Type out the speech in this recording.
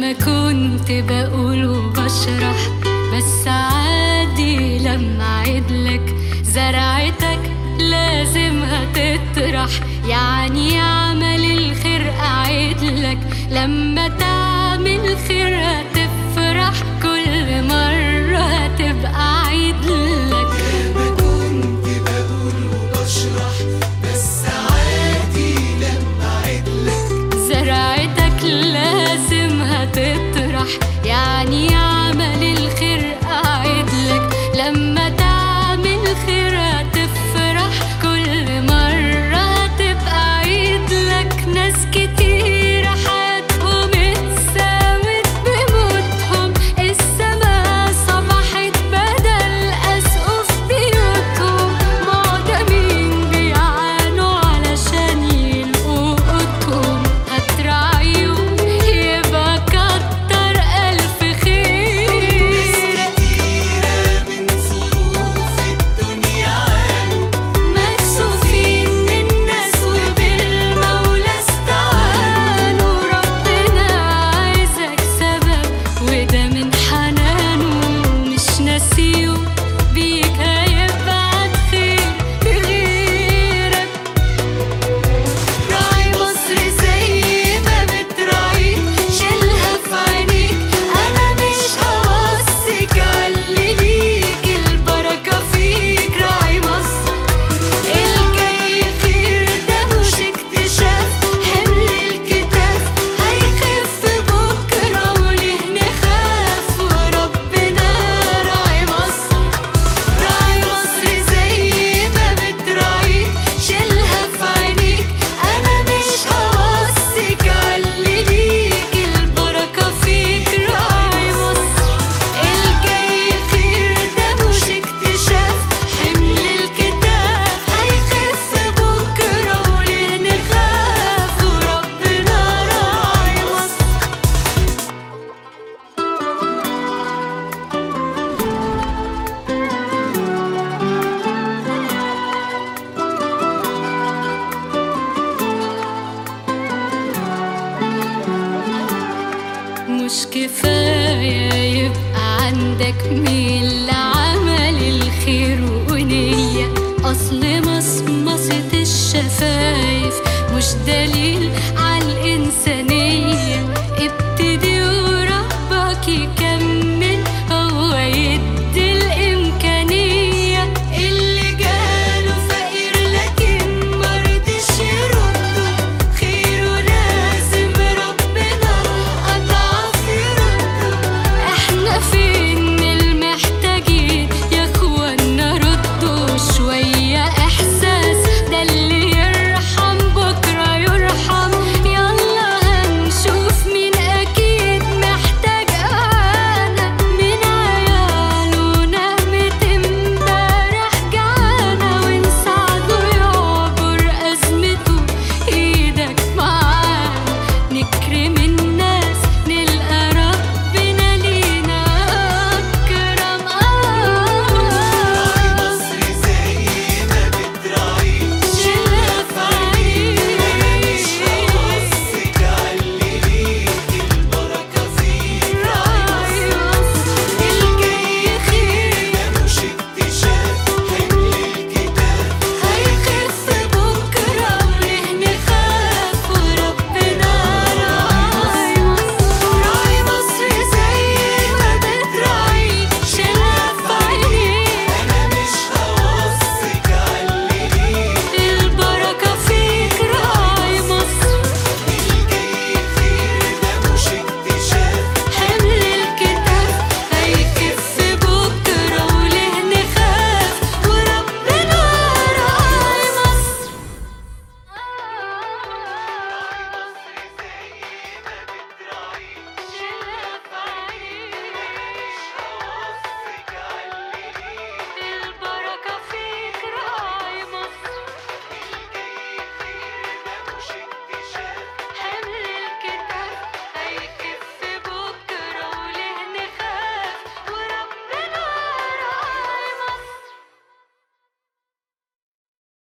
مهما كنت بقول وبشرح بس عادي لما اعدلك زرعتك لازم هتطرح يعني اعمل الخير اعدلك لما تعمل خير هتفرح كل مرة هتبقى عيدلك ما كنت بقول وبشرح بس عادي لما عدلك زرعتك لازم هتطرح يعني اعمل الخير اعدلك لما تعمل خير هتفرح كل مرة هتبقى عيدلك ناس كتير حياتهم اتساوت بموتهم السما صبحت بدل أسقف بيوتهم معدمين بيعانوا علشان يلقوا قوتهم هتراعيهم يبقى كتر ألف خير كتيرة من ظروف الدنيا عانوا مكسوفين من الناس وبالمولى استعانوا ربنا عايزك سبب وده من حنانه مش ناسيه بيك هيبعت خير غيرك راعي مصر زي ما بتراعيك شيلها في عينيك انا مش هوصيك علي ليك البركه فيك راعي مصر الجاي خير ده مش اكتشاف حمل الكتاف هيخف بكره وليه نخاف وربنا راعي مصر راعي مصر زي ما بتراعيك شيلها في عينيك انا مش هوصيك علي ليك البركه فيك راعي مصر الجاي خير ده مش اكتشاف حمل الكتاف هيخف بكره وليه نخاف وربنا راعي مصر مش كفاية يبقى عندك ميل لعمل الخير ونية أصل مصمصة الشفايف مش دليل على الإنسانية ابتدي وربك يكرمك